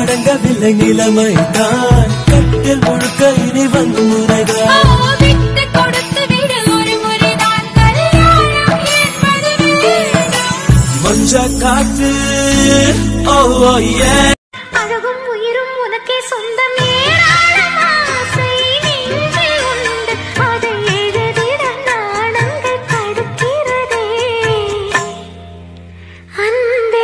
அடங்கவில்லை நிலைமை தான் கட்டில் முழுக்க இனி வன்முறைதான் விட்டு கொடுத்து விடு ஒரு முறைதான் கல்யாணம் என்பது வேண்டாம். மஞ்ச காட்டு ஓ ஓ ஏ அழகும் உயிரும் உனக்கே சொந்தம் ஏராளம் ஆசை நெஞ்சில் உண்டு அதை எழுதிட நாணங்கள் தடுக்கிறதே அன்பே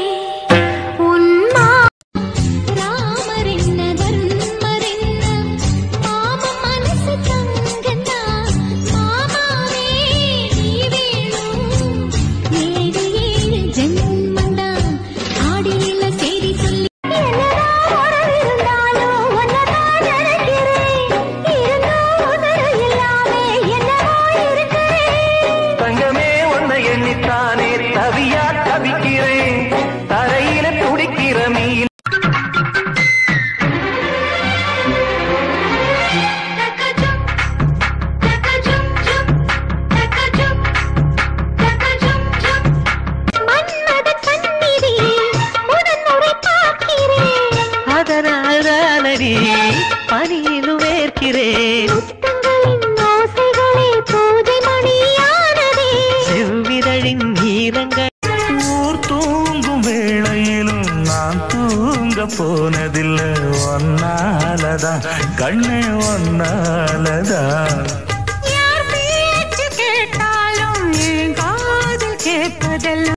உன்மா ராமரென்ன தர்மரென்ன மாம மனசு தங்கண்ணா மாமாவே நீ வேணும் ஏழு ஏழு ஜென்மண்டா ஆடியில செய்தி சொல்லி என்னதான் உறவு இருந்தாலும் ஒன்னதான் நினைக்கிறேன் இருந்தும் உதறு இல்லாமே என்னவோ இருக்கிறேன் தங்கமே உன்னை எண்ணித்தானே தவியா தவிக்கிறேன் தரையில துடிக்கிற மீன் அதனாலடி பனியிலும் வேர்க்கிறேன் செவ்விதழின் ஈரங்கள் ஊர் தூங்கும் வேளையிலும் நான் தூங்க போனதில்லை ஒன்னாலதான் கண்ணே ஒன்னாலதான் கேட்டாலும் என் காதில் கேட்பதெல்லாம்